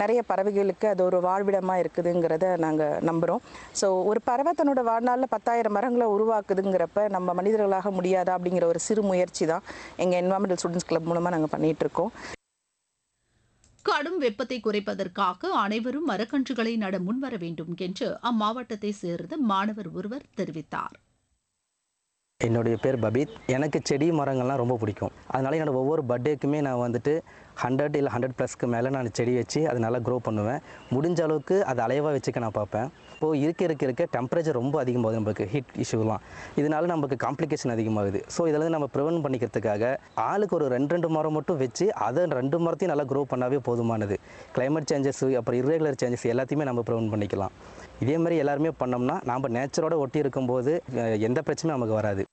நிறைய பறவைகளுக்கு அது ஒரு வாழ்விடமாக இருக்குதுங்கிறத நாங்கள் நம்புகிறோம் ஸோ ஒரு பறவை தன்னோட வாழ்நாளில் பத்தாயிரம் மரங்களை உருவாக்குதுங்கிறப்ப நம்ம மனிதர்களாக முடியாதா அப்படிங்கிற ஒரு சிறு முயற்சி தான் எங்கள் என்வாமெண்டல் ஸ்டூடெண்ட்ஸ் கிளப் மூலமாக நாங்கள் பண்ணிகிட்ருக்கோம் கடும் வெப்பத்தை குறைப்பதற்காக அனைவரும் மரக்கன்றுகளை நட முன்வர வேண்டும் என்று அம்மாவட்டத்தை சேர்ந்த மாணவர் ஒருவர் தெரிவித்தார் என்னுடைய பேர் பபீத் எனக்கு செடி மரங்கள்லாம் ரொம்ப பிடிக்கும் அதனால் என்னோட ஒவ்வொரு பர்த்டேக்குமே நான் வந்துட்டு ஹண்ட்ரட் இல்லை ஹண்ட்ரட் ப்ளஸ்க்கு மேலே நான் செடி வச்சு அதை நல்லா க்ரோ பண்ணுவேன் முடிஞ்ச அளவுக்கு அதை அலைவாக வச்சுக்க நான் பார்ப்பேன் இப்போது இருக்க இருக்க இருக்க டெம்பரேச்சர் ரொம்ப அதிகமாகுது நமக்கு ஹீட் இஷ்யூலாம் இதனால நமக்கு காம்ப்ளிகேஷன் அதிகமாகுது ஸோ இதில் நம்ம ப்ரிவென்ட் பண்ணிக்கிறதுக்காக ஆளுக்கு ஒரு ரெண்டு ரெண்டு மரம் மட்டும் வச்சு அதை ரெண்டு மரத்தையும் நல்லா க்ரோ பண்ணாவே போதுமானது climate சேஞ்சஸ் அப்புறம் irregular சேஞ்சஸ் எல்லாத்தையுமே நம்ம ப்ரிவென்ட் பண்ணிக்கலாம் இதே மாதிரி எல்லாருமே பண்ணோம்னா நாம் நேச்சரோட ஒட்டி இருக்கும்போது அஹ், எந்த பிரச்சனையும் நமக்கு வராது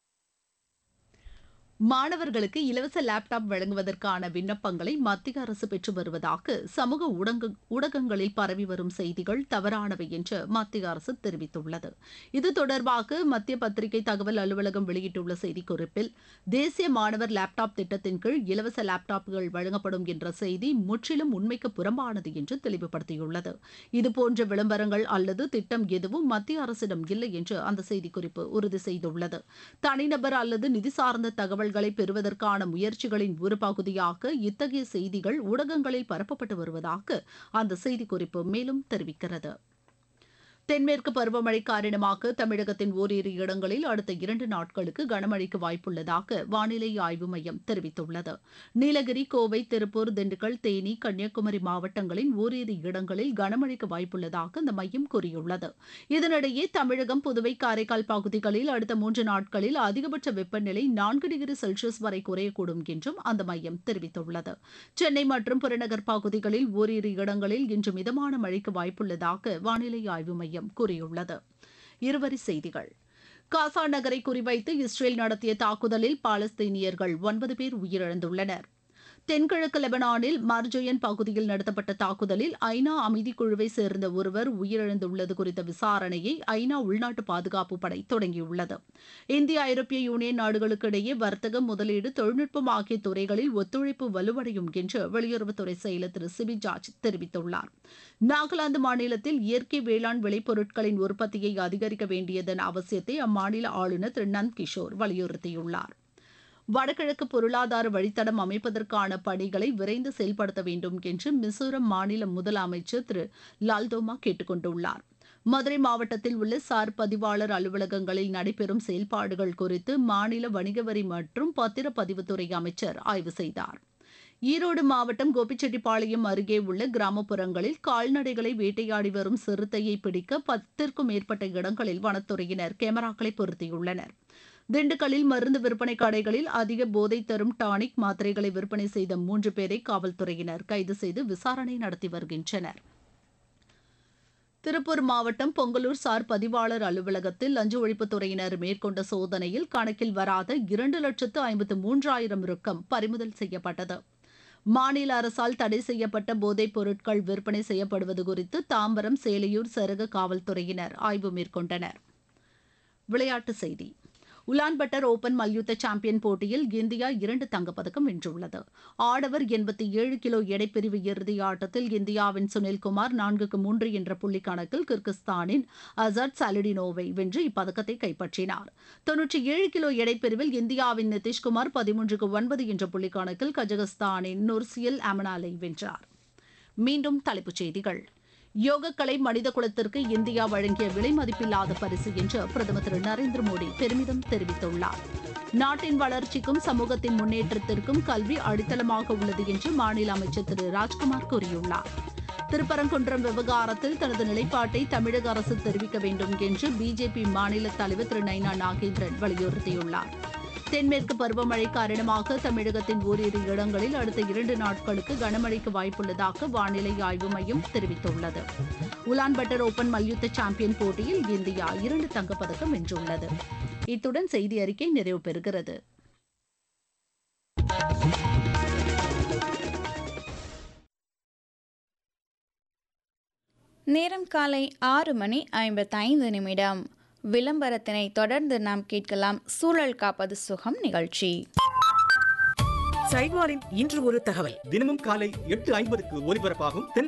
மாணவர்களுக்கு இலவச லேப்டாப் வழங்குவதற்கான விண்ணப்பங்களை மத்திய அரசு பெற்று வருவதாக சமூக ஊடக ஊடகங்களில் பரவி வரும் செய்திகள் தவறானவை என்று மத்திய அரசு தெரிவித்துள்ளது இது தொடர்பாக மத்திய பத்திரிகை தகவல் அலுவலகம் வெளியிட்டுள்ள செய்திக்குறிப்பில் தேசிய மாணவர் லேப்டாப் திட்டத்தின் கீழ் இலவச லேப்டாப்புகள் வழங்கப்படும் என்ற செய்தி முற்றிலும் உண்மைக்கு புறம்பானது என்று தெளிவுபடுத்தியுள்ளது இதுபோன்ற விளம்பரங்கள் அல்லது திட்டம் எதுவும் மத்திய அரசிடம் இல்லை என்று அந்த செய்திக்குறிப்பு உறுதி செய்துள்ளது தனிநபர் அல்லது நிதி சார்ந்த தகவல்களை பெறுவதற்கான முயற்சிகளின் ஒரு பகுதியாக இத்தகைய செய்திகள் ஊடகங்களில் பரப்பப்பட்டு வருவதாக அந்த செய்திக்குறிப்பு மேலும் தெரிவிக்கிறது தென்மேற்கு பருவமழை காரணமாக தமிழகத்தின் ஓரிரு இடங்களில் அடுத்த இரண்டு நாட்களுக்கு கனமழைக்கு வாய்ப்புள்ளதாக வானிலை ஆய்வு மையம் தெரிவித்துள்ளது நீலகிரி கோவை திருப்பூர் திண்டுக்கல் தேனி கன்னியாகுமரி மாவட்டங்களின் ஓரிரு இடங்களில் கனமழைக்கு வாய்ப்புள்ளதாக அந்த மையம் கூறியுள்ளது இதனிடையே தமிழகம் புதுவை காரைக்கால் பகுதிகளில் அடுத்த மூன்று நாட்களில் அதிகபட்ச வெப்பநிலை நான்கு டிகிரி செல்சியஸ் வரை குறையக்கூடும் என்றும் அந்த மையம் தெரிவித்துள்ளது சென்னை மற்றும் புறநகர் பகுதிகளில் ஓரிரு இடங்களில் இன்று மிதமான மழைக்கு வாய்ப்புள்ளதாக வானிலை ஆய்வு மையம் கூறியுள்ளது இருவரி செய்திகள் காசா நகரை குறிவைத்து இஸ்ரேல் நடத்திய தாக்குதலில் பாலஸ்தீனியர்கள் ஒன்பது பேர் உயிரிழந்துள்ளனர் தென்கிழக்கு லெபனானில் மார்ஜோயன் பகுதியில் நடத்தப்பட்ட தாக்குதலில் ஐநா அமைதிக் குழுவை சேர்ந்த ஒருவர் உயிரிழந்துள்ளது குறித்த விசாரணையை ஐநா உள்நாட்டு பாதுகாப்பு படை தொடங்கியுள்ளது இந்திய ஐரோப்பிய யூனியன் நாடுகளுக்கு இடையே வர்த்தகம் முதலீடு தொழில்நுட்பம் ஆகிய துறைகளில் ஒத்துழைப்பு வலுவடையும் என்று வெளியுறவுத்துறை செயலர் திரு சிபி ஜார்ஜ் தெரிவித்துள்ளார் நாகாலாந்து மாநிலத்தில் இயற்கை வேளாண் விளைபொருட்களின் உற்பத்தியை அதிகரிக்க வேண்டியதன் அவசியத்தை அம்மாநில ஆளுநர் திரு நந்த் கிஷோர் வலியுறுத்தியுள்ளார் வடகிழக்கு பொருளாதார வழித்தடம் அமைப்பதற்கான பணிகளை விரைந்து செயல்படுத்த வேண்டும் என்று மிசோரம் மாநில முதலமைச்சர் திரு லால்தோமா கேட்டுக் கொண்டுள்ளார் மதுரை மாவட்டத்தில் உள்ள சார் பதிவாளர் அலுவலகங்களில் நடைபெறும் செயல்பாடுகள் குறித்து மாநில வணிக வரி மற்றும் பத்திரப்பதிவுத்துறை அமைச்சர் ஆய்வு செய்தார் ஈரோடு மாவட்டம் கோபிச்செட்டிப்பாளையம் அருகே உள்ள கிராமப்புறங்களில் கால்நடைகளை வேட்டையாடி வரும் சிறுத்தையை பிடிக்க பத்திற்கும் மேற்பட்ட இடங்களில் வனத்துறையினர் கேமராக்களை பொருத்தியுள்ளனர் திண்டுக்கல்லில் மருந்து விற்பனை கடைகளில் அதிக போதை தரும் டானிக் மாத்திரைகளை விற்பனை செய்த மூன்று பேரை காவல்துறையினர் கைது செய்து விசாரணை நடத்தி வருகின்றனர் திருப்பூர் மாவட்டம் பொங்கலூர் சார் பதிவாளர் அலுவலகத்தில் லஞ்ச ஒழிப்புத்துறையினர் மேற்கொண்ட சோதனையில் கணக்கில் வராத இரண்டு லட்சத்து ஐம்பத்து மூன்றாயிரம் ரொக்கம் பறிமுதல் செய்யப்பட்டது மாநில அரசால் தடை செய்யப்பட்ட போதைப் பொருட்கள் விற்பனை செய்யப்படுவது குறித்து தாம்பரம் சேலையூர் சரக காவல்துறையினர் ஆய்வு மேற்கொண்டனர் விளையாட்டுச் செய்தி உலான்பட்டர் ஓபன் மல்யுத்த சாம்பியன் போட்டியில் இந்தியா இரண்டு தங்கப்பதக்கம் வென்றுள்ளது ஆடவர் எண்பத்தி ஏழு கிலோ எடைப்பிரிவு இறுதி ஆட்டத்தில் இந்தியாவின் சுனில்குமார் நான்குக்கு மூன்று என்ற புள்ளி கணக்கில் கிர்கிஸ்தானின் அசாட் சாலிடினோவை வென்று இப்பதக்கத்தை கைப்பற்றினார் தொன்னூற்றி ஏழு கிலோ எடைப்பிரிவில் இந்தியாவின் நிதிஷ்குமார் பதிமூன்றுக்கு ஒன்பது என்ற புள்ளி கணக்கில் கஜகஸ்தானின் நுர்சியல் அமனாலை வென்றார் மீண்டும் தலைப்புச் செய்திகள் யோகக்கலை மனித குலத்திற்கு இந்தியா வழங்கிய விலை மதிப்பில்லாத பரிசு என்று பிரதமர் திரு நரேந்திர மோடி பெருமிதம் தெரிவித்துள்ளார் நாட்டின் வளர்ச்சிக்கும் சமூகத்தின் முன்னேற்றத்திற்கும் கல்வி அடித்தளமாக உள்ளது என்று மாநில அமைச்சர் திரு ராஜ்குமார் கூறியுள்ளார் திருப்பரங்குன்றம் விவகாரத்தில் தனது நிலைப்பாட்டை தமிழக அரசு தெரிவிக்க வேண்டும் என்று பிஜேபி மாநில தலைவர் திரு நைனா நாகேந்திரன் வலியுறுத்தியுள்ளார் தென்மேற்கு பருவமழை காரணமாக தமிழகத்தின் ஓரிரு இடங்களில் அடுத்த இரண்டு நாட்களுக்கு கனமழைக்கு வாய்ப்புள்ளதாக வானிலை ஆய்வு மையம் தெரிவித்துள்ளது உலான்பட்டர் ஓபன் மல்யுத்த சாம்பியன் போட்டியில் இந்தியா இரண்டு தங்கப்பதக்கம் வென்றுள்ளது இத்துடன் செய்தி அறிக்கை நிறைவு பெறுகிறது நேரம் காலை ஆறு மணி ஐம்பத்தைந்து நிமிடம் விளம்பரத்தினை தொடர்ந்து நாம் கேட்கலாம் சூழல் காப்பது சுகம் நிகழ்ச்சி சைவாரின் இன்று ஒரு தகவல் தினமும் காலை எட்டு ஐம்பதுக்கு ஒலிபரப்பாகும் தென்